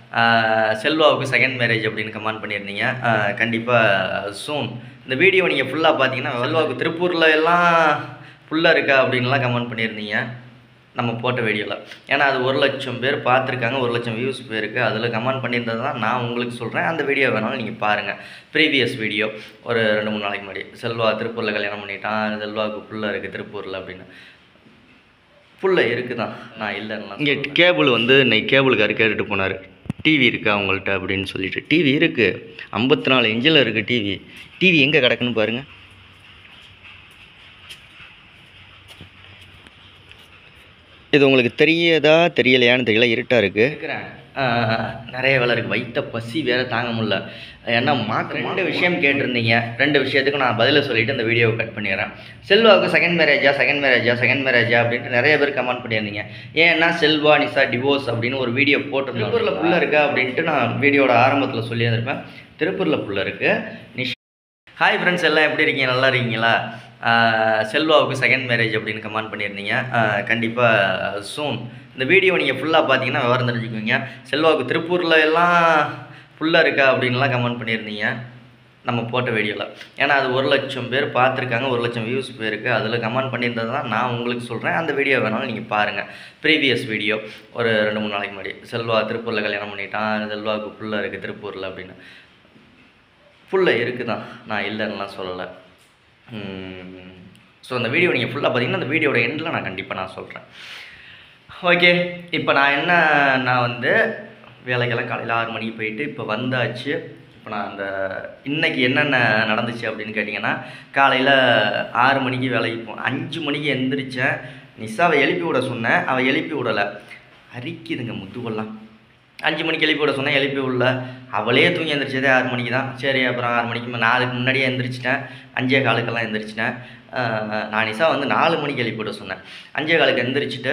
ஆஹ் செல்வாவுக்கு second marriage அப்படின்னு comment பண்ணியிருந்தீங்க கண்டிப்பாக சூன் இந்த வீடியோ நீங்கள் ஃபுல்லாக பார்த்தீங்கன்னா செல்வாவுக்கு திருப்பூரில் எல்லாம் ஃபுல்லாக இருக்கா அப்படின்லாம் கமெண்ட் பண்ணியிருந்தீங்க நம்ம போட்ட வீடியோவில் ஏன்னா அது ஒரு லட்சம் பேர் பார்த்துருக்காங்க ஒரு லட்சம் வியூஸ் போயிருக்கு அதில் கமெண்ட் பண்ணியிருந்தது தான் நான் உங்களுக்கு சொல்கிறேன் அந்த வீடியோ வேணாலும் நீங்கள் பாருங்கள் ப்ரீவியஸ் வீடியோ ஒரு ரெண்டு மூணு நாளைக்கு முன்னாடி செல்வா திருப்பூரில் கல்யாணம் பண்ணிட்டான் செல்வாவுக்கு புள்ள இருக்குது திருப்பூரில் அப்படின்னு புள்ள இருக்குது தான் நான் இல்லைன்னா இங்கே கேபிள் வந்து இன்னைக்கு கேபிளுக்காரு கேட்டுட்டு போனார் டிவி இருக்கா அவங்கள்ட்ட அப்படின்னு சொல்லிட்டு டிவி இருக்குது ஐம்பத்தி நாலு இன்ச்சில் இருக்குது டிவி டிவி எங்கே கிடக்குன்னு பாருங்கள் இது உங்களுக்கு தெரியதா தெரியலையான்னு தெரியல இருட்டாக இருக்குது இருக்கிறேன் நிறைய வேலை இருக்குது வைத்த பசி வேற தாங்க முடியல ஏன்னா மாக்கு ரெண்டு விஷயம் கேட்டிருந்தீங்க ரெண்டு விஷயத்துக்கும் நான் பதிலை சொல்லிட்டு இந்த வீடியோவை கட் பண்ணிடுறேன் செல்வாவுக்கு செகண்ட் மேரேஜா செகண்ட் மேரேஜா செகண்ட் மேரேஜா அப்படின்ட்டு நிறைய பேர் கமெண்ட் பண்ணியிருந்தீங்க ஏன்னா செல்வா நிசா டிவோர்ஸ் அப்படின்னு ஒரு வீடியோ போட்டிருந்தேன் திருப்பூரில் புள்ள இருக்கா அப்படின்ட்டு நான் வீடியோட ஆரம்பத்தில் சொல்லியிருந்திருப்பேன் திருப்பூரில் புள்ள இருக்குது நிஷ் ஹாய் ஃப்ரெண்ட்ஸ் எல்லாம் எப்படி இருக்கீங்க நல்லா இருக்கீங்களா ஆஹ் செல்வாவுக்கு செகண்ட் மேரேஜ் அப்படின்னு கமெண்ட் பண்ணியிருந்தீங்க கண்டிப்பாக சூன் இந்த வீடியோ நீங்கள் ஃபுல்லாக பார்த்தீங்கன்னா விவரம் தெரிஞ்சுக்குவீங்க செல்வாவுக்கு திருப்பூரில் எல்லாம் ஃபுல்லாக இருக்கா அப்படின்லாம் கமெண்ட் பண்ணியிருந்தீங்க நம்ம போட்ட வீடியோவில் ஏன்னா அது ஒரு லட்சம் பேர் பார்த்துருக்காங்க ஒரு லட்சம் வியூஸ் போயிருக்கு அதில் கமெண்ட் பண்ணியிருந்தது தான் நான் உங்களுக்கு சொல்கிறேன் அந்த வீடியோ வேணாலும் நீங்கள் பாருங்கள் ப்ரீவியஸ் வீடியோ ஒரு ரெண்டு மூணு நாளைக்கு முன்னாடி செல்வா திருப்பூரில் கல்யாணம் பண்ணிட்டான் செல்வாவுக்கு புள்ள இருக்குது திருப்பூரில் அப்படின்னு புள்ள இருக்குது தான் நான் இல்லைன்னுலாம் சொல்லலை ஸோ அந்த வீடியோ நீங்கள் ஃபுல்லாக பார்த்தீங்கன்னா அந்த வீடியோட எண்டில் நான் கண்டிப்பாக நான் சொல்கிறேன் ஓகே இப்போ நான் என்ன நான் வந்து வேலைக்கெல்லாம் காலையில் ஆறு மணிக்கு போயிட்டு இப்போ வந்தாச்சு இப்போ நான் அந்த இன்னைக்கு என்னென்ன நடந்துச்சு அப்படின்னு கேட்டிங்கன்னா காலையில் ஆறு மணிக்கு வேலைக்கு போ அஞ்சு மணிக்கு எந்திரிச்சேன் நிஷாவை எழுப்பி விட சொன்னேன் அவள் எழுப்பி விடலை அரிக்குதுங்க முதுவெல்லாம் அஞ்சு மணிக்கு எழுப்பி விட சொன்னேன் எழுப்பி விடல அவளே தூங்கி எந்திரிச்சதே ஆறு மணிக்கு தான் சரி அப்புறம் ஆறு மணிக்கு மே- நாலுக்கு முன்னாடியே எந்திரிச்சிட்டேன் அஞ்சே காலுக்கெல்லாம் எந்திரிச்சிட்டேன் ஆஹ் நான் நிஷா வந்து நாலு மணிக்கு எழுப்பி விட சொன்னேன் அஞ்சே காலுக்கு எந்திரிச்சிட்டு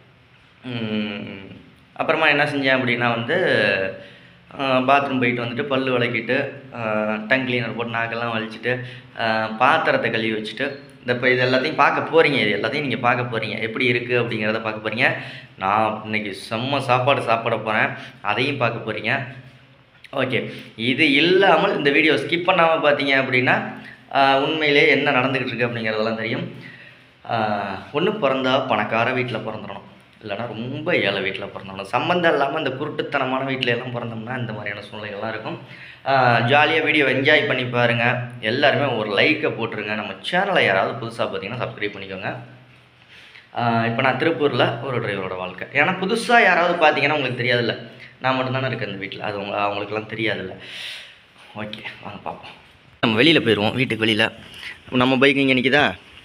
ம், அப்புறமா என்ன செஞ்சேன் அப்படின்னா வந்து பாத்ரூம் போயிட்டு வந்துட்டு பல் விளக்கிட்டு டங் கிளீனர் போட்டு நாக்கெல்லாம் வலிச்சிட்டு ஆஹ் பாத்திரத்தை கழுவி வச்சுட்டு இந்த இப்போ இது எல்லாத்தையும் பார்க்க போகிறீங்க இது எல்லாத்தையும் நீங்கள் பார்க்க போகிறீங்க எப்படி இருக்குது அப்படிங்கிறத பார்க்க போகிறீங்க நான் இன்னைக்கு செம்ம சாப்பாடு சாப்பிட போகிறேன் அதையும் பார்க்க போகிறீங்க ஓகே இது இல்லாமல் இந்த வீடியோ ஸ்கிப் பண்ணாமல் பார்த்தீங்க அப்படின்னா ஆஹ் உண்மையிலே என்ன நடந்துக்கிட்டு இருக்கு அப்படிங்கிறதெல்லாம் தெரியும் ஒன்று பிறந்தா பணக்கார வீட்டில் பிறந்துடணும் இல்லைன்னா ரொம்ப ஏழை வீட்டில் பிறந்தணும் சம்மந்தம் இல்லாமல் இந்த குருட்டுத்தனமான வீட்டில எல்லாம் பிறந்தோம்னா இந்த மாதிரியான சூழ்நிலைகள்லாம் இருக்கும் ஜாலியாக வீடியோ என்ஜாய் பண்ணி பாருங்கள் எல்லாருமே ஒரு லைக்கை போட்டுருங்க நம்ம சேனலை யாராவது புதுசாக பார்த்தீங்கன்னா சப்ஸ்கிரைப் பண்ணிக்கோங்க இப்போ நான் திருப்பூரில் ஒரு டிரைவரோட வாழ்க்கை ஏன்னா புதுசாக யாராவது பார்த்தீங்கன்னா உங்களுக்கு தெரியாதுல்ல நான் மட்டும்தானே இருக்கேன் இந்த வீட்டில் அது உங்க அவங்களுக்குலாம் தெரியாதுல்ல ஓகே வாங்க பார்ப்போம் நம்ம வெளியில் போயிடுவோம் வீட்டுக்கு வெளியில் நம்ம பைக் இங்கே நிற்கிதா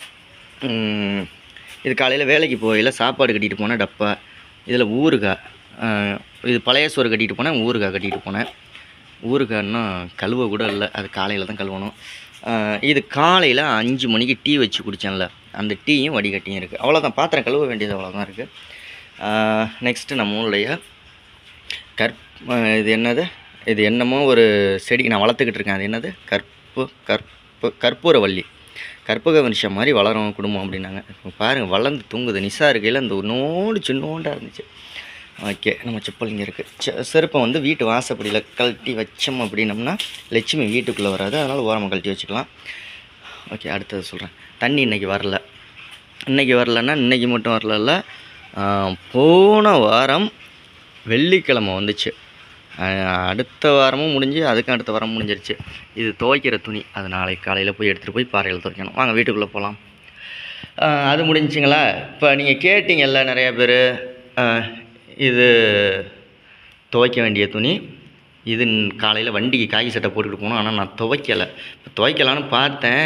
ம், இது காலையில் வேலைக்கு போகையில் சாப்பாடு கட்டிட்டு போனேன் டப்பா இதில் ஊறுகாய் அஹ், இது பழைய சோறு கட்டிட்டு போனேன் ஊறுகாய் கட்டிட்டு போனேன் ஊறுகாய்னா கழுவ கூட இல்லை அது காலையில் தான் கழுவணும் அஹ், இது காலையில் அஞ்சு மணிக்கு டீ வச்சு குடித்தேன்ல அந்த டீயும் வடிகட்டியும் இருக்குது அவ்வளோதான் பாத்திரம் கழுவ வேண்டியது அவ்வளோதான் இருக்குது நெக்ஸ்ட்டு நம்மளுடைய கற் அஹ், இது என்னது இது என்னமோ ஒரு செடி நான் வளர்த்துக்கிட்டு இருக்கேன் அது என்னது கற்பு கற்பு கற்பூரவள்ளி கற்பக வருஷம் மாதிரி வளரும் குடும்பம் அப்படின்னாங்க இப்போ பாருங்கள் வளர்ந்து தூங்குது நிசா இருக்கையில் அந்த நோடு சின்னோண்டாக இருந்துச்சு ஓகே நம்ம செப்பல் இங்கே இருக்குது செருப்பை வந்து வீட்டு வாசப்படியில் கழட்டி வச்சோம் அப்படின்னம்னா லட்சுமி வீட்டுக்குள்ளே வராது அதனால் ஓரமாக கழட்டி வச்சுக்கலாம் ஓகே அடுத்தது சொல்கிறேன் தண்ணி இன்னைக்கு வரல இன்னைக்கு வரலன்னா இன்னைக்கு மட்டும் வரலல்ல ஆஹ், போன வாரம் வெள்ளிக்கிழமை வந்துச்சு ஆஹ், அடுத்த வாரமும் முடிஞ்சு அதுக்கும் அடுத்த வாரம் முடிஞ்சிருச்சு இது துவைக்கிற துணி அது நாளைக்கு காலையில் போய் எடுத்துகிட்டு போய் பாறையில் துவைக்கணும் வாங்க வீட்டுக்குள்ளே போகலாம் அது முடிஞ்சுங்களா இப்போ நீங்கள் கேட்டிங்கல்ல நிறையா பேர் இது துவைக்க வேண்டிய துணி இது காலையில் வண்டிக்கு காய் சட்டை போட்டுக்கிட்டு போகணும் ஆனால் நான் துவைக்கலை இப்போ துவைக்கலான்னு பார்த்தேன்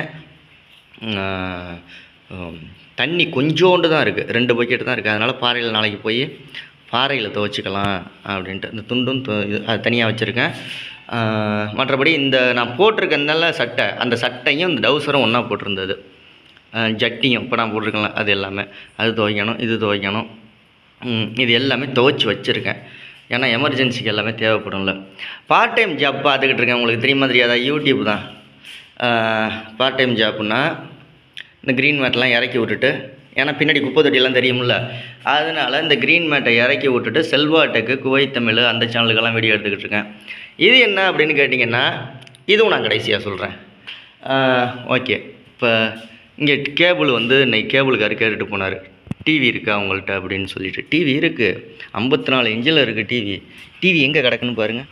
ஆஹ், ஹம், தண்ணி கொஞ்சோண்டு தான் இருக்குது ரெண்டு பக்கெட் தான் இருக்குது அதனால் பாறையில் நாளைக்கு போய் பாறையில் துவைச்சிக்கலாம் அப்படின்ட்டு இந்த துண்டும் து- இது அது தனியாக வச்சுருக்கேன் மற்றபடி இந்த நான் போட்டிருக்கனால சட்டை அந்த சட்டையும் இந்த டவுசரும் ஒன்றா போட்டிருந்தது ஆஹ், ஜட்டியும் இப்போ நான் போட்டிருக்கேன்ல அது எல்லாமே அது துவைக்கணும் இது துவைக்கணும் ம், இது எல்லாமே துவைச்சி வச்சுருக்கேன் ஏன்னா எமர்ஜென்சிக்கு எல்லாமே தேவைப்படும்ல பார்ட் டைம் ஜாப் பார்த்துக்கிட்டு இருக்கேன் உங்களுக்கு தெரியுமா தெரியாதா யூடியூப் தான் பார்ட் டைம் ஜாப்னா இந்த க்ரீன் மேட்லாம் இறக்கி விட்டுட்டு ஏன்னா பின்னாடி குப்பை தொட்டியெல்லாம் தெரியும்ல அதனால இந்த க்ரீன் மேட்டை இறக்கி விட்டுட்டு செல்வாட்டுக்கு குவைத் தமிழ் அந்த சேனலுக்கெல்லாம் வீடியோ எடுத்துக்கிட்டு இருக்கேன் இது என்ன அப்படின்னு கேட்டிங்கன்னா இதுவும் நான் கடைசியாக சொல்கிறேன் ஓகே இப்போ இங்கே கேபிள் வந்து இன்னைக்கு கேபிளுக்காரு கேட்டுட்டு போனார் டிவி இருக்கா உங்கள்கிட்ட அப்படின்னு சொல்லிட்டு டிவி இருக்குது ஐம்பத்தி நாலு இன்ச்சில் இருக்குது டிவி டிவி எங்கே கிடக்குன்னு பாருங்கள்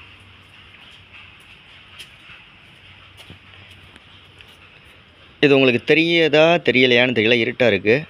இது உங்களுக்கு தெரியதா தெரியலையான்னு தெரியல இருட்டாக இருக்குது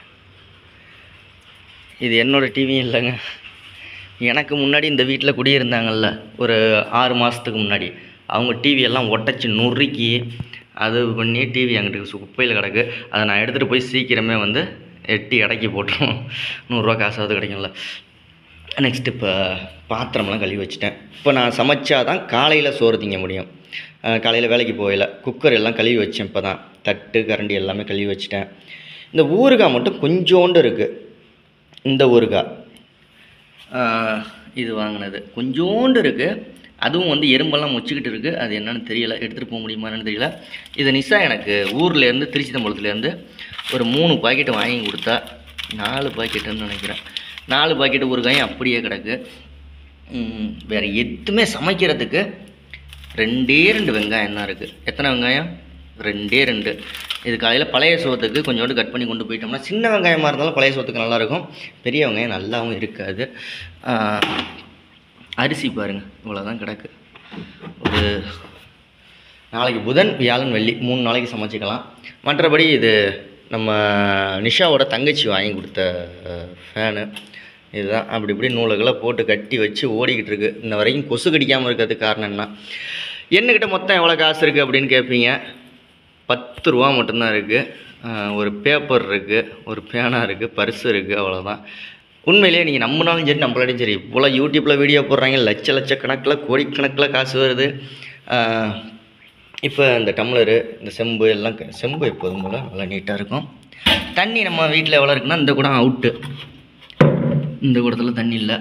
இது என்னோடய டிவியும் இல்லைங்க எனக்கு முன்னாடி இந்த வீட்டில் குடியிருந்தாங்கல்ல ஒரு ஆறு மாதத்துக்கு முன்னாடி அவங்க டிவி எல்லாம் உடச்சி நொறுக்கி அது பண்ணி டிவி அங்கிட்டு குப்பையில் கிடக்கு அதை நான் எடுத்துகிட்டு போய் சீக்கிரமே வந்து எட்டி அடக்கி போட்டுருவோம் நூறுரூவா காசாவது கிடைக்கும்ல நெக்ஸ்ட் இப்போ பாத்திரம்லாம் கழுவி வச்சுட்டேன் இப்போ நான் சமைச்சா தான் காலையில் சோறு திங்க முடியும் காலையில் வேலைக்கு போகல குக்கர் எல்லாம் கழுவி வச்சேன் இப்போ தான் தட்டு கரண்டி எல்லாமே கழுவி வச்சுட்டேன் இந்த ஊறுகாய் மட்டும் கொஞ்சோண்டு இருக்குது இந்த ஊறுகாய் ஆஹ் இது வாங்கினது கொஞ்சோண்டு இருக்குது அதுவும் வந்து எறும்பெல்லாம் முச்சிக்கிட்டு இருக்குது அது என்னன்னு தெரியல எடுத்துகிட்டு போக முடியுமா என்னன்னு தெரியல இது நிஷா எனக்கு ஊர்லேருந்து திருச்சி தம்பலத்துலேருந்து ஒரு மூணு பாக்கெட் வாங்கி கொடுத்தா நாலு பாக்கெட்டுன்னு நினைக்கிறேன் நாலு பாக்கெட்டு ஊறுகாயும் அப்படியே கிடக்கு ம், வேற எதுவுமே சமைக்கிறதுக்கு ரெண்டே ரெண்டு வெங்காயம் தான் இருக்குது எத்தனை வெங்காயம் ரெண்டே ரெண்டு இது காலையில் பழைய சோத்துக்கு கொஞ்சோண்டு கட் பண்ணி கொண்டு போயிட்டோம்னா சின்ன வெங்காயமாக இருந்தாலும் பழைய சோத்துக்கு நல்லாயிருக்கும் பெரிய வெங்காயம் நல்லாவும் இருக்காது ஆஹ், அரிசி பாருங்கள் இவ்வளோதான் கிடக்கு ஒரு நாளைக்கு புதன் வியாழன் வெள்ளி மூணு நாளைக்கு சமைச்சிக்கலாம் மற்றபடி இது நம்ம நிஷாவோட தங்கச்சி வாங்கி கொடுத்த ஃபேனு இதுதான் அப்படி இப்படி நூலுகளை போட்டு கட்டி வச்சு ஓடிக்கிட்டு இருக்கு இன்ன வரைக்கும் கொசு கடிக்காமல் இருக்கிறதுக்கு காரணம் என்ன என்னக்கிட்ட மொத்தம் எவ்வளோ காசு இருக்குது அப்படின்னு கேட்பீங்க பத்து ரூபா மட்டும்தான் இருக்குது ஒரு பேப்பர் இருக்குது ஒரு பேனா இருக்குது பர்ஸ் இருக்குது அவ்வளோதான் உண்மையிலேயே நீங்கள் நம்பினாலும் சரி நம்மளாலும் சரி இவ்வளோ யூடியூப்பில் வீடியோ போடுறாங்க லட்ச லட்சக்கணக்கில் கோடிக்கணக்கில் காசு வருது இப்போ இந்த டம்ளரு இந்த செம்பு எல்லாம் க- செம்பு எப்போதும் போல் நல்லா நீட்டாக இருக்கும் தண்ணி நம்ம வீட்டில் எவ்வளோ இருக்குன்னா இந்த குடம் அவுட்டு இந்த குடத்தில் தண்ணி இல்லை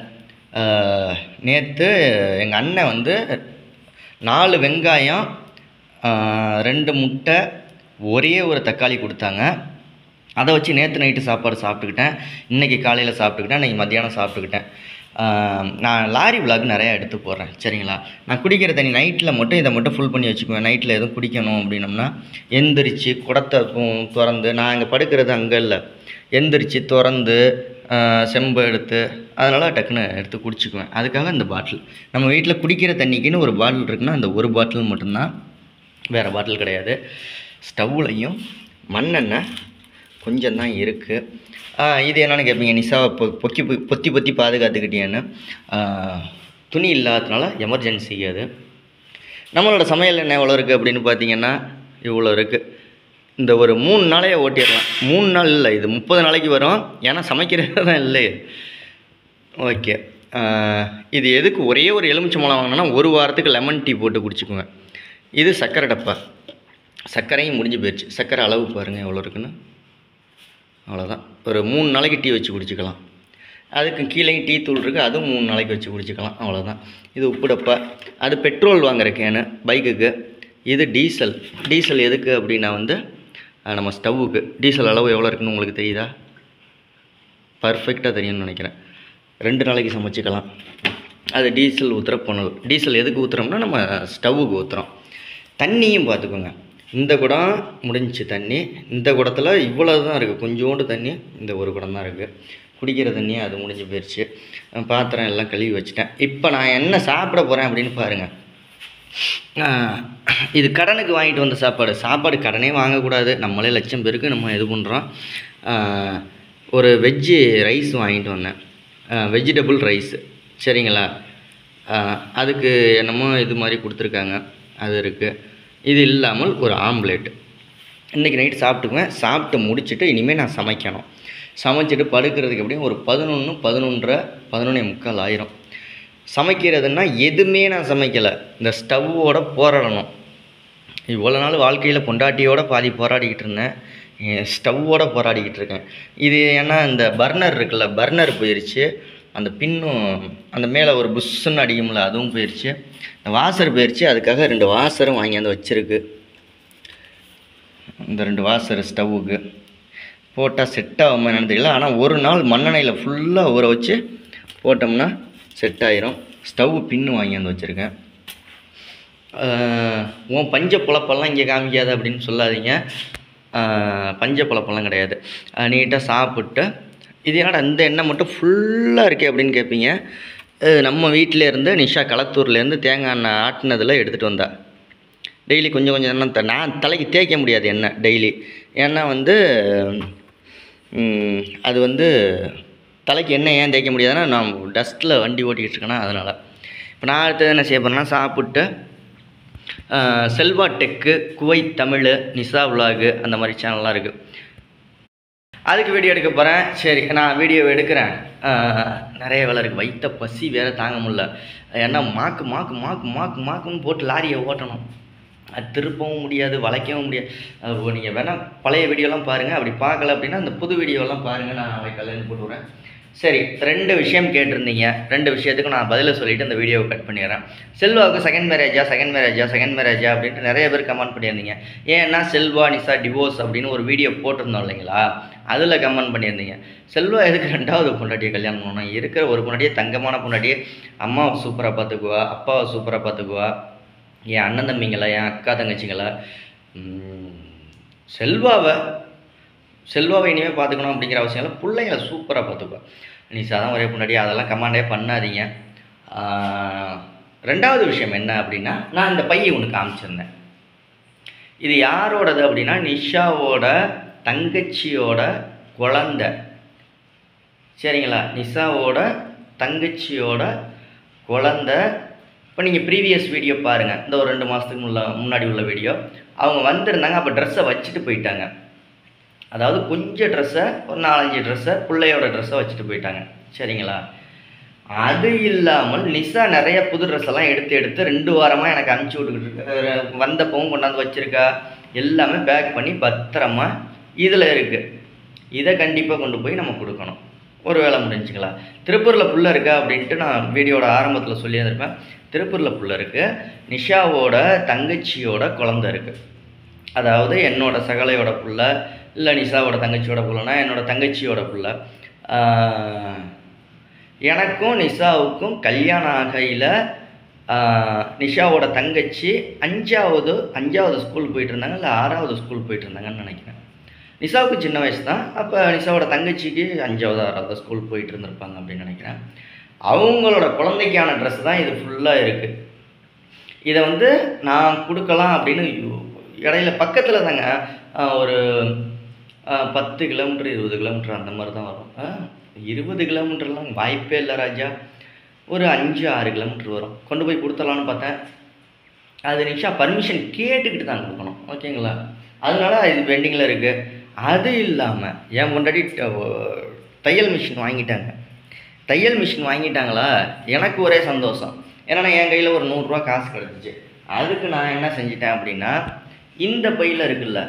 நேற்று எங்கள் அண்ணன் வந்து நாலு வெங்காயம் ஆஹ், ரெண்டு முட்டை ஒரே ஒரு தக்காளி கொடுத்தாங்க அதை வச்சு நேற்று நைட்டு சாப்பாடு சாப்பிட்டுக்கிட்டேன் இன்றைக்கி காலையில் சாப்பிட்டுக்கிட்டேன் இன்றைக்கி மத்தியானம் சாப்பிட்டுக்கிட்டேன் ஆஹ், நான் லாரி விலாக் நிறையா எடுத்து போடுறேன் சரிங்களா நான் குடிக்கிற தண்ணி நைட்டில் மட்டும் இதை மட்டும் ஃபுல் பண்ணி வச்சுக்குவேன் நைட்டில் எதுவும் குடிக்கணும் அப்படின்னம்னா எந்திரிச்சு குடத்தை து- திறந்து நான் இங்கே படுக்கிறது அங்கே இல்லை எந்திரிச்சு திறந்து ஆஹ், செம்பை எடுத்து அதனால் டக்குன்னு எடுத்து குடிச்சுக்குவேன் அதுக்காக இந்த பாட்டில் நம்ம வீட்டில் குடிக்கிற தண்ணிக்குன்னு ஒரு பாட்டில் இருக்குன்னா அந்த ஒரு பாட்டில் மட்டும்தான் வேறு பாட்டில் கிடையாது ஸ்டவ்லையும் மண்ணெண்ணெய் கொஞ்சம் தான் இருக்குது இது என்னென்னு கேட்பீங்க நிஷாவை பொ பொக்கி பொ- பொத்தி பொத்தி பாதுகாத்துக்கிட்டேன்னு ஆஹ், துணி இல்லாததுனால எமர்ஜென்சி அது நம்மளோட சமையல் எண்ணெய் எவ்வளோ இருக்குது அப்படின்னு பார்த்தீங்கன்னா இவ்வளோ இருக்குது இந்த ஒரு மூணு நாளையே ஓட்டிடலாம் மூணு நாள் இல்லை இது முப்பது நாளைக்கு வரும் ஏன்னா சமைக்கிறது தான் இல்லையே ஓகே இது எதுக்கு ஒரே ஒரு எலுமிச்சை பழம் வாங்கினோன்னா ஒரு வாரத்துக்கு லெமன் டீ போட்டு குடிச்சுக்குங்க இது சர்க்கரை டப்பா சர்க்கரையும் முடிஞ்சு போயிடுச்சு சர்க்கரை அளவு பாருங்கள் எவ்வளோ இருக்குன்னு அவ்வளோதான் ஒரு மூணு நாளைக்கு டீ வச்சு குடிச்சுக்கலாம் அதுக்கு கீழேயும் டீ தூள் இருக்குது அதுவும் மூணு நாளைக்கு வச்சு குடிச்சுக்கலாம் அவ்வளோதான் இது உப்பு டப்பா அது பெட்ரோல் வாங்குற கேனு பைக்குக்கு இது டீசல் டீசல் எதுக்கு அப்படின்னா வந்து அஹ், நம்ம ஸ்டவ்வுக்கு டீசல் அளவு எவ்வளோ இருக்குன்னு உங்களுக்கு தெரியுதா பர்ஃபெக்டாக தெரியும்னு நினைக்கிறேன் ரெண்டு நாளைக்கு சமைச்சிக்கலாம் அது டீசல் ஊற்றுற புனல் டீசல் எதுக்கு ஊற்றுறோம்னா நம்ம ஸ்டவ்வுக்கு ஊற்றுறோம் தண்ணியும் பார்த்துக்கோங்க இந்த குடம் முடிஞ்சுச்சு தண்ணி இந்த குடத்துல இவ்வளோ தான் இருக்குது கொஞ்சோண்டு தண்ணி இந்த ஒரு குடம் தான் இருக்குது குடிக்கிற தண்ணி அது முடிஞ்சு போயிடுச்சு அஹ் பாத்திரம் எல்லாம் கழுவி வச்சுட்டேன் இப்போ நான் என்ன சாப்பிட போகிறேன் அப்படின்னு பாருங்கள் ஆஹ் இது கடனுக்கு வாங்கிட்டு வந்த சாப்பாடு சாப்பாடு கடனே வாங்கக்கூடாது நம்மளே லட்சம் பேருக்கு நம்ம இது பண்ணுறோம் ஒரு வெஜ்ஜு ரைஸ் வாங்கிட்டு வந்தேன் வெஜிடபிள் ரைஸ் சரிங்களா ஆஹ் அதுக்கு என்னமோ இது மாதிரி கொடுத்துருக்காங்க அது இருக்குது இது இல்லாமல் ஒரு ஆம்லேட் இன்றைக்கி நைட்டு சாப்பிட்டுக்குவேன் சாப்பிட்டு முடிச்சுட்டு இனிமேல் நான் சமைக்கணும் சமைச்சிட்டு படுக்கிறதுக்கு எப்படியும் ஒரு பதினொன்று பதினொன்றரை பதினொன்னே முக்கால் ஆயிரும் சமைக்கிறதுன்னா எதுவுமே நான் சமைக்கலை இந்த ஸ்டவ்வோட போராடணும் இவ்வளோ நாள் வாழ்க்கையில் பொண்டாட்டியோட பாதி போராடிக்கிட்டு இருந்தேன் என் ஸ்டவ்வோட போராடிக்கிட்டு இருக்கேன் இது ஏன்னா இந்த பர்னர் இருக்குல்ல பர்னர் போயிருச்சு அந்த பின்னும் அந்த மேலே ஒரு புஷ்ஷுன்னு அடிக்கும்ல அதுவும் போயிருச்சு இந்த வாசர் போயிருச்சு அதுக்காக ரெண்டு வாசரும் வாங்கி வந்து வச்சுருக்கு இந்த ரெண்டு வாசர் ஸ்டவ்வுக்கு போட்டால் செட் ஆகாமல் என்னன்னு தெரியல ஆனால் ஒரு நாள் மண்ணெண்ணெயில் ஃபுல்லாக ஊற வச்சு போட்டோம்னா செட் ஆயிரும் ஸ்டவ் பின்னு வாங்கியாந்து வச்சுருக்கேன் ஆஹ் உன் பஞ்ச புழப்பெல்லாம் இங்கே காமிக்காது அப்படின்னு சொல்லாதீங்க ஆஹ் பஞ்ச புழப்பெல்லாம் கிடையாது நீட்டாக சாப்பிட்டு இது என்னடா இந்த எண்ணெய் மட்டும் ஃபுல்லாக இருக்கே அப்படின்னு கேட்பீங்க இது நம்ம வீட்டில் இருந்து நிஷா களத்தூர்லேருந்து தேங்காய் எண்ணெய் ஆட்டினதில் எடுத்துகிட்டு வந்தா டெய்லி கொஞ்சம் கொஞ்சம் எண்ணெய் த- நான் தலைக்கு தேய்க்க முடியாது எண்ணெய் டெய்லி ஏன்னா வந்து ம், அது வந்து தலைக்கு எண்ணெய் ஏன் தேய்க்க முடியாதுன்னா நான் டஸ்ட்டில் வண்டி ஓட்டிக்கிட்டு இருக்கேன்னா அதனால் இப்போ நான் அடுத்தது என்ன செய்ய போகிறேன்னா சாப்பிட்டு ஆஹ், செல்வா டெக்கு குவைத் தமிழ் நிசா விலாகு அந்த மாதிரி சேனல்லாம் இருக்குது அதுக்கு வீடியோ எடுக்க போகிறேன் சரி நான் வீடியோ எடுக்கிறேன் ஆஹ், நிறைய வேலை இருக்குது வயிற்ற பசி வேற தாங்க முடியல ஏன்னா மாக்கு மாக்கு மாக்கு மாக்கு மாக்குன்னு போட்டு லாரியை ஓட்டணும் அது திருப்பவும் முடியாது வளைக்கவும் முடியாது நீங்கள் வேணால் பழைய வீடியோலாம் பாருங்கள் அப்படி பார்க்கல அப்படின்னா அந்த புது வீடியோலாம் பாருங்கள் நான் நாளைக்கு கல்யாணம் போட்டு விட்றேன் சரி ரெண்டு விஷயம் கேட்டிருந்தீங்க ரெண்டு விஷயத்துக்கும் நான் பதிலை சொல்லிவிட்டு இந்த வீடியோவை கட் பண்ணிடுறேன் செல்வாவுக்கு செகண்ட் மேரேஜா செகண்ட் மேரேஜா செகண்ட் மேரேஜா அப்படின்ட்டு நிறைய பேர் கமெண்ட் பண்ணியிருந்தீங்க ஏன்னா செல்வா நிசா டிவோர்ஸ் அப்படின்னு ஒரு வீடியோ போட்டிருந்தோம் இல்லைங்களா அதில் கமெண்ட் பண்ணியிருந்தீங்க செல்வா எதுக்கு ரெண்டாவது பொண்டாட்டியை கல்யாணம் பண்ணணும் இருக்கிற ஒரு பொண்டாட்டியே தங்கமான பொண்டாட்டியே அம்மாவை சூப்பராக பார்த்துக்குவா அப்பாவை சூப்பராக பார்த்துக்குவா என் அண்ணன் தம்பிங்களா என் அக்கா தங்கச்சிங்களா ம், செல்வாவை செல்வாவை இனிமேல் பார்த்துக்கணும் அப்படிங்கிற அவசியம் இல்லை பிள்ளைங்களை சூப்பராக பார்த்துக்குவா நீ சாதம் ஒரே பொண்டாட்டி அதெல்லாம் கமாண்டே பண்ணாதீங்க ஆஹ், ரெண்டாவது விஷயம் என்ன அப்படின்னா நான் இந்த பையை ஒன்று காமிச்சிருந்தேன் இது யாரோடது அப்படின்னா நிஷாவோட தங்கச்சியோட குழந்தை சரிங்களா நிஷாவோட தங்கச்சியோட குழந்தை இப்போ நீங்கள் ப்ரீவியஸ் வீடியோ பாருங்கள் இந்த ஒரு ரெண்டு மாதத்துக்கு முள்ள முன்னாடி உள்ள வீடியோ அவங்க வந்திருந்தாங்க அப்போ ட்ரெஸ்ஸை வச்சுட்டு போயிட்டாங்க அதாவது கொஞ்சம் ட்ரெஸ்ஸை ஒரு நாலஞ்சு ட்ரெஸ்ஸை பிள்ளையோட ட்ரெஸ்ஸை வச்சுட்டு போயிட்டாங்க சரிங்களா அது இல்லாமல் நிஷா நிறைய புது ட்ரெஸ் எல்லாம் எடுத்து எடுத்து ரெண்டு வாரமாக எனக்கு அனுப்பிச்சி விட்டுக்கிட்டு இருக்கு வந்தப்பவும் கொண்டாந்து வச்சிருக்கா எல்லாமே பேக் பண்ணி பத்திரமா இதில் இருக்குது இதை கண்டிப்பாக கொண்டு போய் நம்ம கொடுக்கணும் ஒரு வேலை முடிஞ்சுக்கலாம் திருப்பூரில் புள்ள இருக்கா அப்படின்ட்டு நான் வீடியோட ஆரம்பத்தில் சொல்லியிருந்திருப்பேன் திருப்பூரில் புள்ள இருக்குது நிஷாவோட தங்கச்சியோட குழந்தை இருக்குது அதாவது என்னோட சகலையோட புள்ள இல்லை நிஷாவோட தங்கச்சியோட புள்ளனா என்னோட தங்கச்சியோட புள்ள ஆஹ், எனக்கும் நிஷாவுக்கும் கல்யாணம் ஆகையில் நிஷாவோட தங்கச்சி அஞ்சாவது அஞ்சாவது ஸ்கூல் போயிட்டு இருந்தாங்க இல்லை ஆறாவது ஸ்கூல் போயிட்டு இருந்தாங்கன்னு நினைக்கிறேன் நிஷாவுக்கு சின்ன வயசு தான் அப்போ நிஷாவோட தங்கச்சிக்கு அஞ்சாவது ஆறாவது ஸ்கூல் போயிட்டு இருந்திருப்பாங்க அப்படின்னு நினைக்கிறேன் அவங்களோட குழந்தைக்கான ட்ரெஸ் தான் இது ஃபுல்லாக இருக்குது இதை வந்து நான் கொடுக்கலாம் அப்படின்னு யோ- இடையில பக்கத்தில் தாங்க ஆஹ், ஒரு ஆஹ், பத்து கிலோமீட்டர் இருபது கிலோமீட்டர் அந்த மாதிரி தான் வரும் ஆஹ், இருபது கிலோமீட்டர்லாம் வாய்ப்பே இல்லை ராஜா ஒரு அஞ்சு ஆறு கிலோமீட்டர் வரும் கொண்டு போய் கொடுத்துடலான்னு பார்த்தேன் அது நிஷா பர்மிஷன் கேட்டுக்கிட்டு தான் கொடுக்கணும் ஓகேங்களா அதனால இது பெண்டிங்கில் இருக்குது அது இல்லாமல் என் முன்னாடி தையல் மிஷின் வாங்கிட்டாங்க தையல் மிஷின் வாங்கிட்டாங்களா எனக்கு ஒரே சந்தோஷம் ஏன்னா என் கையில் ஒரு நூறுரூவா காசு கிடச்சிச்சு அதுக்கு நான் என்ன செஞ்சிட்டேன் அப்படின்னா இந்த பையில் இருக்குல்ல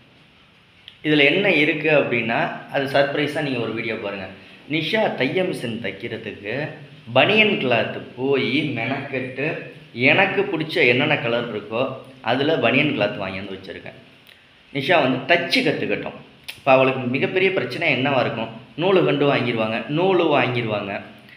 இதில் என்ன இருக்குது அப்படின்னா அது சர்ப்ரைஸாக நீங்கள் ஒரு வீடியோ பாருங்கள் நிஷா தைய மிஷின் தைக்கிறதுக்கு பனியன் கிளாத்து போய் மெனக்கெட்டு எனக்கு பிடிச்ச என்னென்ன கலர் இருக்கோ அதில் பனியன் கிளாத் வாங்கியாந்து வச்சுருக்கேன் நிஷா வந்து தச்சு கற்றுக்கட்டும் இப்போ அவளுக்கு மிகப்பெரிய பிரச்சனை என்னவா இருக்கும் நூலு கண்டு வாங்கிடுவாங்க நூலு வாங்கிடுவாங்க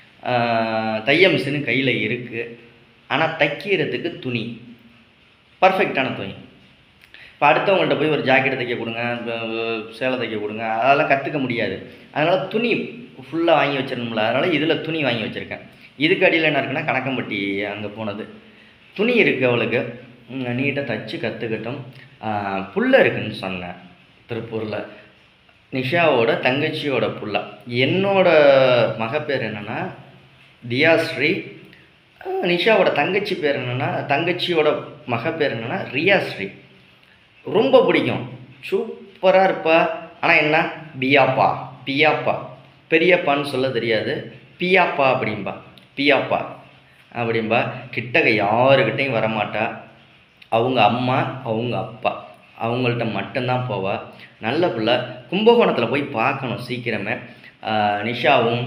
ஆஹ் தைய மிஷினு கையில் இருக்குது ஆனால் தைக்கிறதுக்கு துணி பர்ஃபெக்டான துணி இப்போ அடுத்தவங்கள்ட்ட போய் ஒரு ஜாக்கெட் தைக்க கொடுங்க அஹ் சேலை தைக்க கொடுங்க அதெல்லாம் கற்றுக்க முடியாது அதனால் துணி ஃபுல்லாக வாங்கி வச்சிடணும்ல அதனால் இதில் துணி வாங்கி வச்சுருக்கேன் இதுக்கு அடியில் என்ன இருக்குன்னா கணக்கம்பட்டி அங்கே போனது துணி இருக்குது அவளுக்கு நீட்டாக தச்சு கற்றுக்கட்டும் புள்ள இருக்குன்னு சொன்னேன் திருப்பூரில் நிஷாவோட தங்கச்சியோட புள்ள என்னோட மக பேர் என்னென்னா தியாஸ்ரீ அஹ் நிஷாவோட தங்கச்சி பேர் என்னென்னா தங்கச்சியோட மக பேர் என்னென்னா ரியாஸ்ரீ ரொம்ப பிடிக்கும் சூப்பராக இருப்பா ஆனால் என்ன பியாப்பா பியாப்பா பெரியப்பான்னு சொல்ல தெரியாது பியாப்பா அப்படிம்பா பியாப்பா அப்படிம்பா கிட்டக்க யாருக்கிட்டையும் வரமாட்டா அவங்க அம்மா அவங்க அப்பா அவங்கள்ட்ட மட்டும்தான் போவா நல்ல பிள்ளை கும்பகோணத்தில் போய் பார்க்கணும் சீக்கிரமே ஆஹ் நிஷாவும்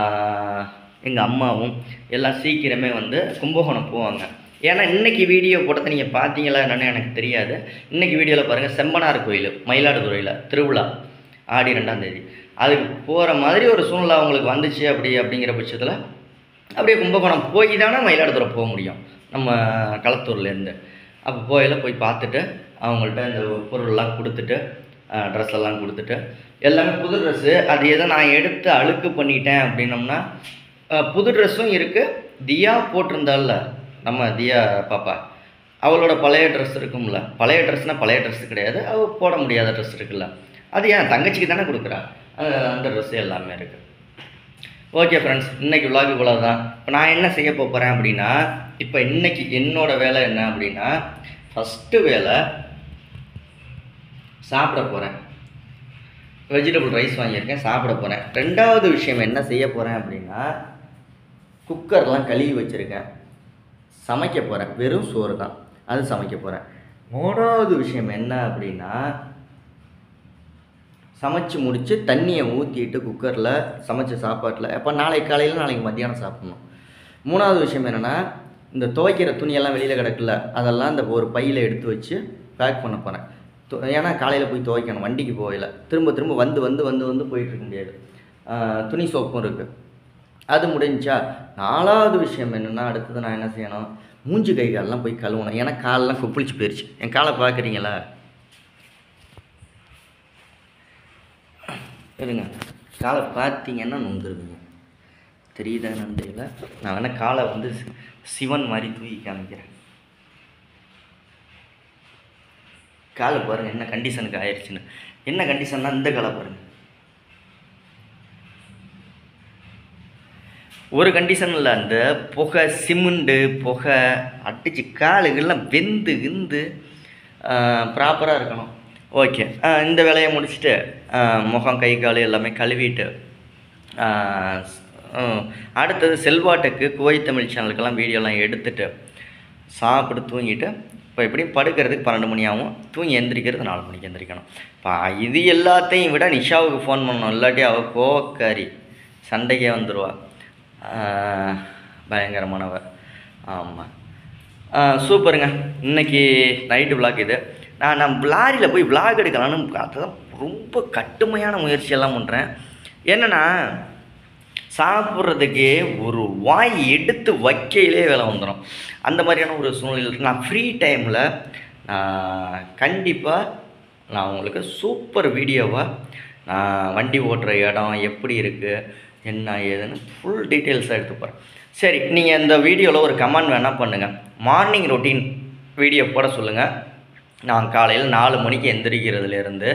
எங்கள் அம்மாவும் எல்லாம் சீக்கிரமே வந்து கும்பகோணம் போவாங்க ஏன்னா இன்னைக்கு வீடியோ போட்டதை நீங்கள் பார்த்தீங்களா என்னன்னு எனக்கு தெரியாது இன்னைக்கு வீடியோவில் பாருங்கள் செம்பனார் கோயில் மயிலாடுதுறையில் திருவிழா ஆடி ரெண்டாம் தேதி அதுக்கு போகிற மாதிரி ஒரு சூழ்நிலை அவங்களுக்கு வந்துச்சு அப்படி அப்படிங்கிற பட்சத்தில் அப்படியே கும்பகோணம் போய் தானே மயிலாடுதுறை போக முடியும் நம்ம களத்தூர்லேருந்து அப்போ போயில போய் பார்த்துட்டு அவங்கள்ட்ட இந்த பொருள்லாம் கொடுத்துட்டு ட்ரெஸ் எல்லாம் கொடுத்துட்டு எல்லாமே புது ட்ரெஸ்ஸு அது எதை நான் எடுத்து அழுக்கு பண்ணிட்டேன் அப்படின்னம்னா அஹ், புது ட்ரெஸ்ஸும் இருக்குது தியா போட்டிருந்தால நம்ம தியா பாப்பா அவளோட பழைய ட்ரெஸ் இருக்கும்ல பழைய ட்ரெஸ்னால் பழைய ட்ரெஸ் கிடையாது அவள் போட முடியாத ட்ரெஸ் இருக்குல்ல அது ஏன் தங்கச்சிக்கு தானே கொடுக்குறா அஹ், அந்த ட்ரெஸ்ஸு எல்லாமே இருக்குது ஓகே ஃப்ரெண்ட்ஸ் இன்னைக்கு விலாக் இவ்வளோ தான் இப்போ நான் என்ன செய்ய போகிறேன் அப்படின்னா இப்போ இன்னைக்கு என்னோட வேலை என்ன அப்படின்னா ஃபஸ்ட்டு வேலை சாப்பிட போகிறேன் வெஜிடபிள் ரைஸ் வாங்கியிருக்கேன் சாப்பிட போகிறேன் ரெண்டாவது விஷயம் என்ன செய்ய போகிறேன் அப்படின்னா குக்கர்லாம் கழுவி வச்சுருக்கேன் சமைக்க போகிறேன் வெறும் சோறு தான் அது சமைக்க போகிறேன் மூணாவது விஷயம் என்ன அப்படின்னா சமைச்சு முடித்து தண்ணியை ஊற்றிட்டு குக்கரில் சமைச்ச சாப்பாட்டில் அப்போ நாளைக்கு காலையில் நாளைக்கு மத்தியானம் சாப்பிட்ணும் மூணாவது விஷயம் என்னென்னா இந்த துவைக்கிற துணியெல்லாம் வெளியில் கிடக்குல அதெல்லாம் இந்த ஒரு பையில் எடுத்து வச்சு பேக் பண்ண போகிறேன் ஏன்னா காலையில் போய் துவைக்கணும் வண்டிக்கு போகல திரும்ப திரும்ப வந்து வந்து வந்து வந்து போயிட்டு இருக்க முடியாது ஆஹ் துணி சோப்பும் இருக்குது அது முடிஞ்சா நாலாவது விஷயம் என்னென்னா அடுத்தது நான் என்ன செய்யணும் மூஞ்சி கை காலெலாம் போய் கழுவணும் ஏன்னா காலெலாம் கொப்பளிச்சு போயிடுச்சு என் காலை பார்க்குறீங்களா இருங்க காலை பார்த்தீங்கன்னா நொந்துருவீங்க தெரியுதான்னு தெரியல நான் வேணால் காலை வந்து சி- சிவன் மாதிரி தூக்கி காமிக்கிறேன் காலை பாருங்கள் என்ன கண்டிஷனுக்கு ஆயிடுச்சுன்னு என்ன கண்டிஷன்னா இந்த காலை பாருங்கள் ஒரு கண்டிஷன் இல்லை அந்த புகை சிமெண்டு புகை அடிச்சு காலுகள்லாம் வெந்து கிந்து ப்ராப்பராக இருக்கணும் ஓகே இந்த வேலையை முடிச்சுட்டு ஆஹ் முகம் கை கால் எல்லாமே கழுவிட்டு ஆஹ் ஸ்- ஹம், அடுத்தது செல்வாட்டுக்கு குவை தமிழ் சேனலுக்கெல்லாம் வீடியோலாம் எடுத்துட்டு சாப்பிட்டு தூங்கிட்டு இப்போ எப்படியும் படுக்கிறதுக்கு பன்னெண்டு மணி ஆகும் தூங்கி எந்திரிக்கிறது நாலு மணிக்கு எந்திரிக்கணும் இப்போ இது எல்லாத்தையும் விட நிஷாவுக்கு ஃபோன் பண்ணணும் இல்லாட்டி அவள் கோவக்காரி சண்டைக்கே வந்துடுவா ஆஹ் பயங்கரமானவ ஆமாம் சூப்பருங்க இன்னைக்கு நைட்டு விளாக் இது நான் நான் லாரியில் போய் விளாக் எடுக்கலான்னு அதுதான் ரொம்ப கட்டுமையான முயற்சியெல்லாம் பண்ணுறேன் என்னென்னா சாப்பிட்றதுக்கே ஒரு வாய் எடுத்து வைக்கையிலே வேலை வந்துடும் அந்த மாதிரியான ஒரு சூழ்நிலை இருக்கு. நான் ஃப்ரீ டைமில் நான் கண்டிப்பாக நான் உங்களுக்கு சூப்பர் வீடியோவாக நான் வண்டி ஓட்டுற இடம் எப்படி இருக்குது என்ன ஏதுன்னு ஃபுல் டீட்டெயில்ஸாக எடுத்து போகிறேன் சரி நீங்கள் இந்த வீடியோவில் ஒரு கமெண்ட் வேணால் பண்ணுங்கள் மார்னிங் ரொட்டீன் வீடியோ போட சொல்லுங்கள் நான் காலையில் நாலு மணிக்கு எந்திரிக்கிறதுலேருந்து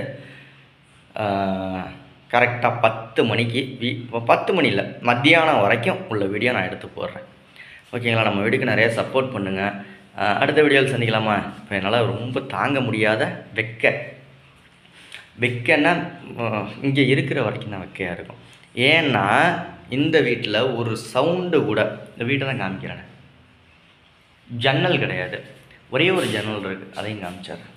கரெக்டாக பத்து மணிக்கு வீ இப்போ பத்து மணி இல்லை மத்தியானம் வரைக்கும் உள்ள வீடியோ நான் எடுத்து போடுறேன் ஓகேங்களா நம்ம வீடியோக்கு நிறைய சப்போர்ட் பண்ணுங்கள் அடுத்த வீடியோவில் சந்திக்கலாமா இப்போ என்னால் ரொம்ப தாங்க முடியாத வெக்க வெக்கன்னா இங்கே இருக்கிற வரைக்கும் தான் வெக்கையாக இருக்கும் ஏன்னா இந்த வீட்டில் ஒரு சவுண்டு கூட இந்த வீட்டை தான் காமிக்கிறேன் ஜன்னல் கிடையாது ஒரே ஒரு ஜன்னல் இருக்குது அதையும் காமிச்சார்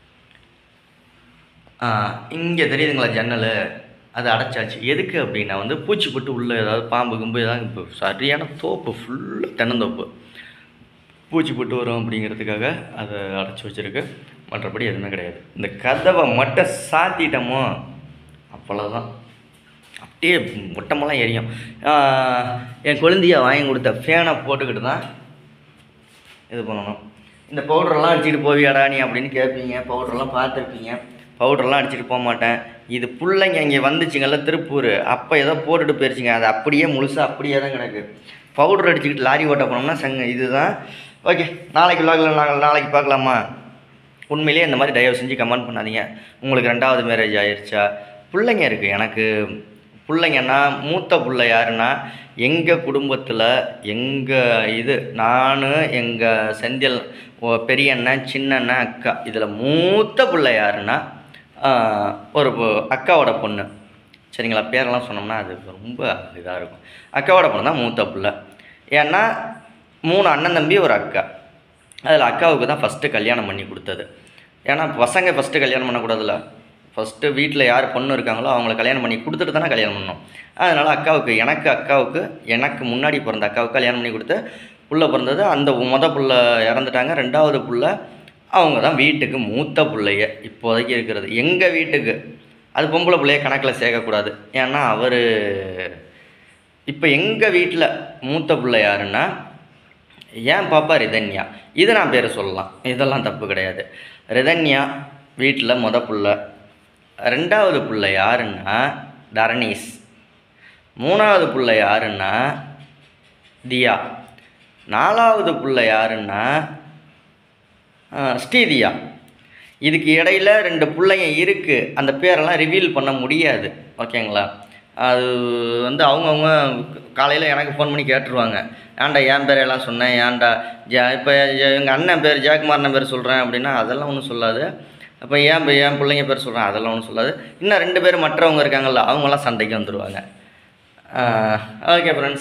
இங்கே தெரியுதுங்களா ஜன்னல் அது அடைச்சாச்சு எதுக்கு அப்படின்னா வந்து பூச்சி போட்டு உள்ளே ஏதாவது பாம்பு கும்பு ஏதாவது இப்போ சரியான தோப்பு ஃபுல்லாக தென்னந்தோப்பு பூச்சி போட்டு வரும் அப்படிங்கிறதுக்காக அதை அடைச்சி வச்சிருக்கு மற்றபடி எதுவுமே கிடையாது இந்த கதவை மட்டும் சாத்திட்டோமோ அவ்வளோதான் அப்படியே ஒட்டமெல்லாம் எரியும் ஆஹ் என் குழந்தைய வாங்கி கொடுத்த ஃபேனை போட்டுக்கிட்டு தான் இது பண்ணணும் இந்த பவுடரெல்லாம் அடிச்சுட்டு போவியாடா நீ அப்படின்னு கேட்பீங்க பவுடரெல்லாம் பார்த்துருப்பீங்க பவுடர்லாம் அடிச்சுட்டு போக மாட்டேன் இது பிள்ளைங்க இங்கே வந்துச்சுங்கல்ல திருப்பூர் அப்போ ஏதோ போட்டுட்டு போயிருச்சுங்க அது அப்படியே முழுசாக அப்படியே தான் கிடக்கு பவுடர் அடிச்சுக்கிட்டு லாரி ஓட்ட போனோம்னா சங்க இதுதான் ஓகே நாளைக்கு vlogல நாங்கள் நாளைக்கு பார்க்கலாமா உண்மையிலேயே இந்த மாதிரி தயவு செஞ்சு கமெண்ட் பண்ணாதீங்க உங்களுக்கு ரெண்டாவது மேரேஜ் ஆயிருச்சா பிள்ளைங்க இருக்குது எனக்கு பிள்ளைங்கன்னா மூத்த பிள்ளை யாருன்னா எங்கள் குடும்பத்தில் எங்கள் இது நான் எங்கள் செந்தில் ஓ- பெரிய அண்ணன் சின்ன அண்ணன் அக்கா இதில் மூத்த பிள்ளை யாருன்னா ஆஹ், ஒரு பொ- அக்காவோட பொண்ணு சரிங்களா பேரெல்லாம் சொன்னோம்னா அது ரொம்ப இதாக இருக்கும் அக்காவோட பொண்ணு தான் மூத்த பிள்ளை ஏன்னா மூணு அண்ணன் தம்பி ஒரு அக்கா அதில் அக்காவுக்கு தான் ஃபஸ்ட்டு கல்யாணம் பண்ணி கொடுத்தது ஏன்னா பசங்க ஃபஸ்ட்டு கல்யாணம் பண்ணக்கூடாதுல்ல ஃபஸ்ட்டு வீட்டில் யார் பொண்ணு இருக்காங்களோ அவங்கள கல்யாணம் பண்ணி கொடுத்துட்டு தானே கல்யாணம் பண்ணணும் அதனால் அக்காவுக்கு எனக்கு அக்காவுக்கு எனக்கு முன்னாடி பிறந்த அக்காவுக்கு கல்யாணம் பண்ணி கொடுத்து புள்ள பிறந்தது அந்த முத புள்ள இறந்துட்டாங்க ரெண்டாவது புள்ள அவங்க தான் வீட்டுக்கு மூத்த பிள்ளைய இப்போதைக்கு இருக்கிறது எங்கள் வீட்டுக்கு அது பொம்பளை பிள்ளைய கணக்கில் சேர்க்கக்கூடாது ஏன்னா அவர் இப்போ எங்கள் வீட்டில் மூத்த பிள்ளை யாருன்னா ஏன் பாப்பா ரிதன்யா இது நான் பேர் சொல்லலாம் இதெல்லாம் தப்பு கிடையாது ரிதன்யா வீட்டில் மொத புள்ள ரெண்டாவது புள்ள யாருன்னா தரணீஸ் மூணாவது புள்ள யாருன்னா தியா நாலாவது புள்ள யாருன்னா ஆ, ஸ்ரீதியா இதுக்கு இடையில ரெண்டு பிள்ளைங்க இருக்குது அந்த பேரெல்லாம் ரிவீல் பண்ண முடியாது ஓகேங்களா அது வந்து அவங்கவுங்க காலையில் எனக்கு ஃபோன் பண்ணி கேட்டுருவாங்க ஏன்டா என் பேரையெல்லாம் சொன்னேன் ஏன்டா ஜா இப்போ எங்கள் அண்ணன் பேர் ஜெயக்குமாரன் பேர் சொல்கிறேன் அப்படின்னா அதெல்லாம் ஒன்றும் சொல்லாது அப்போ ஏன் பே- என் பிள்ளைங்க பேர் சொல்கிறேன் அதெல்லாம் ஒன்றும் சொல்லாது இன்னும் ரெண்டு பேர் மற்றவங்க இருக்காங்கல்ல அவங்களாம் சண்டைக்கு வந்துடுவாங்க ஓகே ஃப்ரெண்ட்ஸ்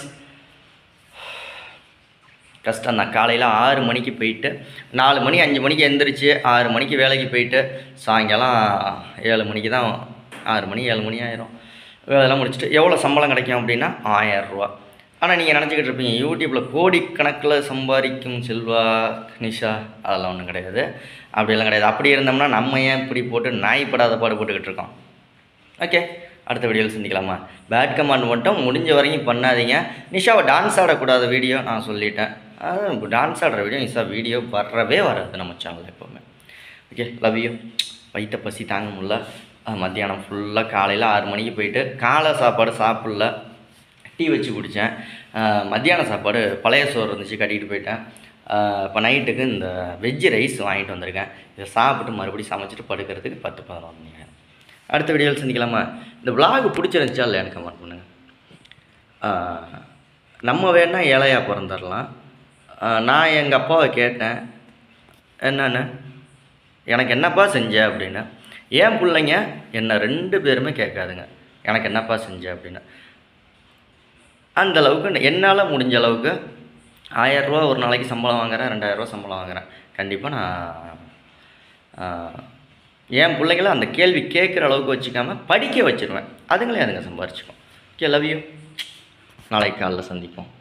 கஷ்டம் தான் காலையில் ஆறு மணிக்கு போயிட்டு நாலு மணி அஞ்சு மணிக்கு எந்திரிச்சு ஆறு மணிக்கு வேலைக்கு போயிட்டு சாயங்காலம் ஏழு மணிக்கு தான் ஆறு மணி ஏழு மணி ஆயிரும் வேலையெல்லாம் முடிச்சுட்டு எவ்வளோ சம்பளம் கிடைக்கும் அப்படின்னா ஆயரூவா ஆனால் நீங்கள் நினச்சிக்கிட்டு இருப்பீங்க யூடியூப்பில் கோடிக்கணக்கில் சம்பாதிக்கும் செல்வா நிஷா அதெல்லாம் ஒன்றும் கிடையாது அப்படியெல்லாம் கிடையாது அப்படி இருந்தோம்னா நம்ம ஏன் இப்படி போட்டு நாய்ப்படாத பாடு போட்டுக்கிட்டு இருக்கோம் ஓகே அடுத்த வீடியோவில் சந்திக்கலாமா பேட் கமாண்ட் மட்டும் முடிஞ்ச வரைக்கும் பண்ணாதீங்க நிஷாவை டான்ஸ் ஆடக்கூடாத வீடியோ நான் சொல்லிட்டேன் அது டான்ஸ் ஆடுற வீடியோ நிஷா வீடியோ வரவே வராது நம்ம சேனலில் எப்போவுமே ஓகே லவ் யூ வயிற்ற பசி தாங்க முடியல அஹ் மத்தியானம் ஃபுல்லாக காலையில் ஆறு மணிக்கு போயிட்டு காலை சாப்பாடு சாப்பிடல டீ வச்சு குடித்தேன் மத்தியான சாப்பாடு பழைய சோறு இருந்துச்சு கட்டிக்கிட்டு போயிட்டேன் இப்போ நைட்டுக்கு இந்த வெஜ்ஜு ரைஸ் வாங்கிட்டு வந்திருக்கேன் இதை சாப்பிட்டு மறுபடியும் சமைச்சிட்டு படுக்கிறதுக்கு பத்து பதினொன்று மணி ஆயிரும். அடுத்த வீடியோவில் சந்திக்கலாமா இந்த vlog பிடிச்சிருந்துச்சா இல்லையா எனக்கு கமெண்ட் பண்ணுங்கள் ஆஹ், நம்ம வேணா ஏழையாக பிறந்துடலாம் ஆஹ், நான் எங்கள் அப்பாவை கேட்டேன் என்னன்னு எனக்கு என்னப்பா செஞ்ச அப்படின்னு ஏன் பிள்ளைங்க என்னை ரெண்டு பேருமே கேட்காதுங்க எனக்கு என்னப்பா செஞ்ச அப்படின்னு அந்த அளவுக்கு என்னால் முடிஞ்ச அளவுக்கு ஆயரூவா ஒரு நாளைக்கு சம்பளம் வாங்குறேன் ரெண்டாயிரரூவா சம்பளம் வாங்குறேன் கண்டிப்பாக நான் ஆஹ், என் பிள்ளைங்கள அந்த கேள்வி கேட்குற அளவுக்கு வச்சுக்காம படிக்க வச்சிருவேன் அதுங்களே அதுங்க சம்பாரிச்சுக்கும் ஓகே லவ் யூ நாளைக்கு காலைல சந்திப்போம்